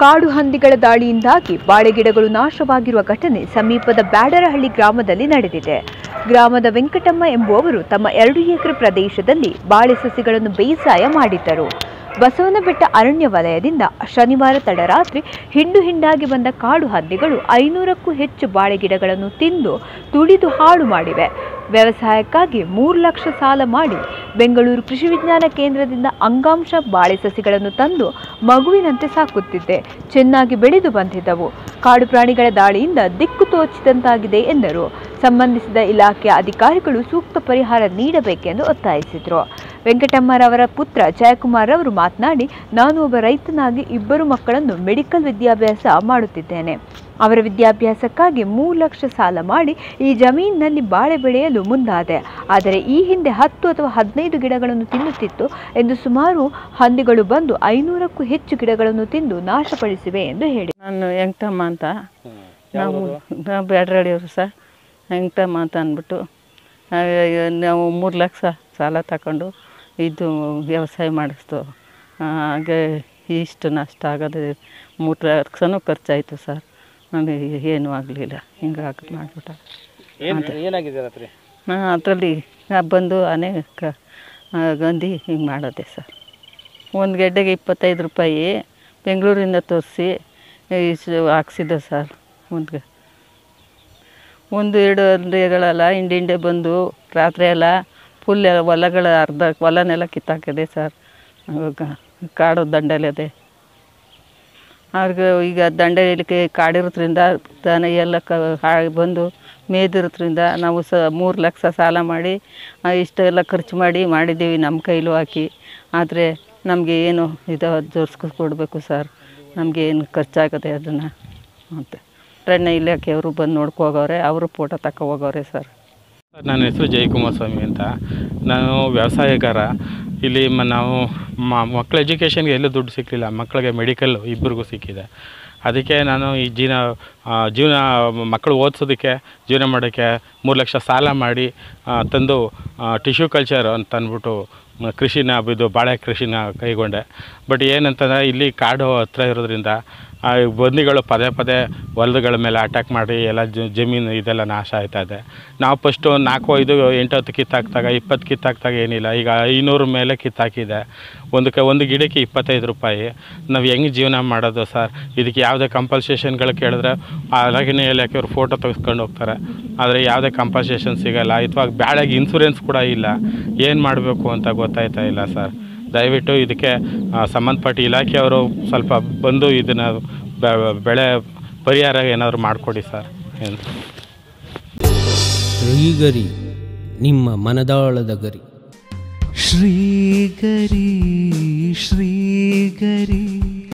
ಕಾಡು ಹಂದಿಗಳ ದಾಳಿಯಿಂದಾಗಿ ಬಾಳೆಗಿಡಗಳು ನಾಶವಾಗಿರುವ ಘಟನೆ ಸಮೀಪದ ಬ್ಯಾಡರಹಳ್ಳಿ ಗ್ರಾಮದಲ್ಲಿ ನಡೆದಿದೆ ಗ್ರಾಮದ ವೆಂಕಟಮ್ಮ ಎಂಬುವವರು ತಮ್ಮ ಎರಡು ಎಕರೆ ಪ್ರದೇಶದಲ್ಲಿ ಬಾಳೆ ಸಸಿಗಳನ್ನು ಬೇಸಾಯ ಮಾಡಿದ್ದರು ಬಸವನಬೆಟ್ಟ ಅರಣ್ಯ ವಲಯದಿಂದ ಶನಿವಾರ ತಡರಾತ್ರಿ ಹಿಂಡು ಹಿಂಡಾಗಿ ಬಂದ ಕಾಡು ಹಂದಿಗಳು ಐನೂರಕ್ಕೂ ಹೆಚ್ಚು ಬಾಳೆ ಗಿಡಗಳನ್ನು ತಿಂದು ತುಳಿದು ಹಾಳು ಮಾಡಿವೆ ವ್ಯವಸಾಯಕ್ಕಾಗಿ ಮೂರು ಲಕ್ಷ ಸಾಲ ಮಾಡಿ ಬೆಂಗಳೂರು ಕೃಷಿ ವಿಜ್ಞಾನ ಕೇಂದ್ರದಿಂದ ಅಂಗಾಂಶ ಬಾಳೆ ಸಸಿಗಳನ್ನು ತಂದು ಮಗುವಿನಂತೆ ಸಾಕುತ್ತಿದ್ದೆ ಚೆನ್ನಾಗಿ ಬೆಳೆದು ಬಂದಿದ್ದವು ಕಾಡು ಪ್ರಾಣಿಗಳ ದಾಳಿಯಿಂದ ದಿಕ್ಕು ತೋಚಿದಂತಾಗಿದೆ ಎಂದರು ಸಂಬಂಧಿಸಿದ ಇಲಾಖೆಯ ಅಧಿಕಾರಿಗಳು ಸೂಕ್ತ ಪರಿಹಾರ ನೀಡಬೇಕೆಂದು ಒತ್ತಾಯಿಸಿದರು ವೆಂಕಟಮ್ಮರವರ ಪುತ್ರ ಜಯಕುಮಾರ್ ಅವರು ಮಾತನಾಡಿ ನಾನು ಒಬ್ಬ ರೈತನಾಗಿ ಇಬ್ಬರು ಮಕ್ಕಳನ್ನು ಮೆಡಿಕಲ್ ವಿದ್ಯಾಭ್ಯಾಸ ಮಾಡುತ್ತಿದ್ದೇನೆ ಅವರ ವಿದ್ಯಾಭ್ಯಾಸಕ್ಕಾಗಿ ಮೂರು ಲಕ್ಷ ಸಾಲ ಮಾಡಿ ಈ ಜಮೀನಿನಲ್ಲಿ ಬಾಳೆ ಬೆಳೆಯಲು ಮುಂದಾದೆ ಆದರೆ ಈ ಹಿಂದೆ ಹತ್ತು ಅಥವಾ ಹದಿನೈದು ಗಿಡಗಳನ್ನು ತಿನ್ನುತ್ತಿತ್ತು ಎಂದು ಸುಮಾರು ಹಂದಿಗಳು ಬಂದು ಐನೂರಕ್ಕೂ ಹೆಚ್ಚು ಗಿಡಗಳನ್ನು ತಿಂದು ನಾಶಪಡಿಸಿವೆ ಎಂದು ಹೇಳಿ ನಾನು ವೆಂಕಟಮ್ಮ ಅಂತ ನಾವು ನಾವು ಬ್ಯಾಡ್ರಳ್ಳಿಯವರು ಸರ್ ವೆಂಕಟಮ್ಮ ಅಂತ ಅಂದ್ಬಿಟ್ಟು ನಾವು- ನಾವು ಮೂರು ಲಕ್ಷ ಸಾಲ ತಗೊಂಡು ಇದು ವ್ಯವಸಾಯ ಮಾಡಿಸ್ತು ಹಾಗೆ ಇಷ್ಟು ನಷ್ಟ ಆಗೋದು ಮೂರು ಲಕ್ಷನೂ ಖರ್ಚಾಯಿತು ಸರ್ ನನಗೆ ಏನೂ ಆಗಲಿಲ್ಲ ಹಿಂಗಾಗಿ ಮಾಡಿಬಿಟ್ಟ ಏನಾಗಿದೆ ರಾತ್ರಿ ಅದರಲ್ಲಿ ಬಂದು ಅನೇಕ ಆ, ಗಂಧಿ ಹಿಂಗೆ ಮಾಡೋದೆ ಸರ್ ಒಂದು ಗೆಡ್ಡೆಗೆ ಇಪ್ಪತ್ತೈದು ರೂಪಾಯಿ ಬೆಂಗಳೂರಿಂದ ತೋರಿಸಿ ಇಷ್ಟು ಹಾಕ್ಸಿದ್ದೆ ಸರ್ ಒಂದು ಒಂದು ಎರಡು ಅಂಡೆಗಳೆಲ್ಲ ಹಿಂಡೆ ಹಿಂಡೆ ಬಂದು ರಾತ್ರಿ ಎಲ್ಲ ಫುಲ್ ಹೊಲಗಳ ಅರ್ಧ ಹೊಲನೆಲ್ಲ ಕಿತ್ತಾಕಿದೆ ಸರ್ ಇವಾಗ ಕಾಡು ದಂಡೆಲಿದೆ ಅವ್ರಿಗೆ ಈಗ ದಂಡೆಲಿಕ್ಕೆ ಕಾಡಿರೋದ್ರಿಂದ ದನ ಎಲ್ಲ ಕ ಹಾಳ್ ಬಂದು ಮೇದಿರೋದ್ರಿಂದ ನಾವು ಸ ಮೂರು ಲಕ್ಷ ಸಾಲ ಮಾಡಿ ಆ, ಇಷ್ಟೆಲ್ಲ ಖರ್ಚು ಮಾಡಿ ಮಾಡಿದ್ದೀವಿ ನಮ್ಮ ಕೈಲೂ ಹಾಕಿ ಆದರೆ ನಮಗೆ ಏನು ಇದು ಜೋಡಿಸ್ಕೊಡ್ಬೇಕು ಸರ್ ನಮಗೆ ಏನು ಖರ್ಚಾಗದೆ ಅದನ್ನು ಅಂತ ಅರಣ್ಯ ಇಲಾಖೆಯವರು ಬಂದು ನೋಡ್ಕೊ ಹೋಗವ್ರೆ ಅವರು ಫೋಟೋ ತಗೊ ಹೋಗವ್ರೆ ಸರ್ ನನ್ನ ಹೆಸರು ಜಯಕುಮಾರ್ ಸ್ವಾಮಿ ಅಂತ ನಾನು ವ್ಯವಸಾಯಗಾರ ಇಲ್ಲಿ ಮ ನಾವು ಮಕ್ಕಳ ಎಜುಕೇಷನ್ಗೆ ಎಲ್ಲೂ ದುಡ್ಡು ಸಿಕ್ಕಲಿಲ್ಲ ಮಕ್ಕಳಿಗೆ ಮೆಡಿಕಲ್ ಇಬ್ಬರಿಗೂ ಸಿಕ್ಕಿದೆ ಅದಕ್ಕೆ ನಾನು ಈ ಜೀವನ ಆ, ಜೀವನ ಮಕ್ಕಳು ಓದಿಸೋದಕ್ಕೆ ಜೀವನ ಮಾಡೋಕ್ಕೆ ಮೂರು ಲಕ್ಷ ಸಾಲ ಮಾಡಿ ಆ, ತಂದು ಟಿಶ್ಯೂ ಕಲ್ಚರ್ ಅಂತ ಅಂದ್ಬಿಟ್ಟು ಮ- ಕೃಷಿನ ಇದು ಬಾಳೆ ಕೃಷಿನ ಕೈಗೊಂಡೆ ಬಟ್ ಏನಂತಂದರೆ ಇಲ್ಲಿ ಕಾಡು ಹತ್ರ ಇರೋದ್ರಿಂದ ಆ ಬಂದಿಗಳು ಪದೇ ಪದೇ ಹೊಲಗಳ ಮೇಲೆ ಅಟ್ಯಾಕ್ ಮಾಡಿ ಎಲ್ಲ ಜ- ಜಮೀನು ಇದೆಲ್ಲ ನಾಶ ಆಯ್ತಾ ಇದೆ ನಾವು ಫಸ್ಟು ನಾಲ್ಕು ಐದು ಎಂಟು ಹತ್ತು ಕಿತ್ತಾಕ್ದಾಗ ಇಪ್ಪತ್ತು ಕಿತ್ತಾಕ್ದಾಗ ಏನಿಲ್ಲ ಈಗ ಐನೂರು ಮೇಲೆ ಕಿತ್ತಾಕಿದೆ ಒಂದಕ್ಕೆ ಒಂದು ಗಿಡಕ್ಕೆ ಇಪ್ಪತ್ತೈದು ರೂಪಾಯಿ ನಾವು ಹೆಂಗೆ ಜೀವನ ಮಾಡೋದು ಸರ್ ಇದಕ್ಕೆ ಯಾವುದೇ ಕಂಪಲ್ಸೇಷನ್ಗಳು ಕೇಳಿದ್ರೆ ಆ ಅರಣ್ಯ ಇಲಾಖೆಯವ್ರು ಫೋಟೋ ತೆಗೆಸ್ಕೊಂಡು ಹೋಗ್ತಾರೆ ಆದರೆ ಯಾವುದೇ ಕಂಪಲ್ಸೇಷನ್ ಸಿಗಲ್ಲ ಅಥವಾ ಬ್ಯಾಳೆಗೆ ಇನ್ಸೂರೆನ್ಸ್ ಕೂಡ ಇಲ್ಲ ಏನು ಮಾಡಬೇಕು ಅಂತ ಗೊತ್ತಾಯ್ತಾ ಇಲ್ಲ ಸರ್ ದಯವಿಟ್ಟು ಇದಕ್ಕೆ ಆ, ಸಂಬಂಧಪಟ್ಟ ಇಲಾಖೆಯವರು ಸ್ವಲ್ಪ ಬಂದು ಇದನ್ನು ಬೆಳೆ ಪರಿಹಾರ ಏನಾದರೂ ಮಾಡಿಕೊಡಿ ಸರ್ ಏನು ಶ್ರೀಗರಿ ನಿಮ್ಮ ಮನದಾಳದ ಗರಿ ಶ್ರೀಗರಿ ಶ್ರೀಗರಿ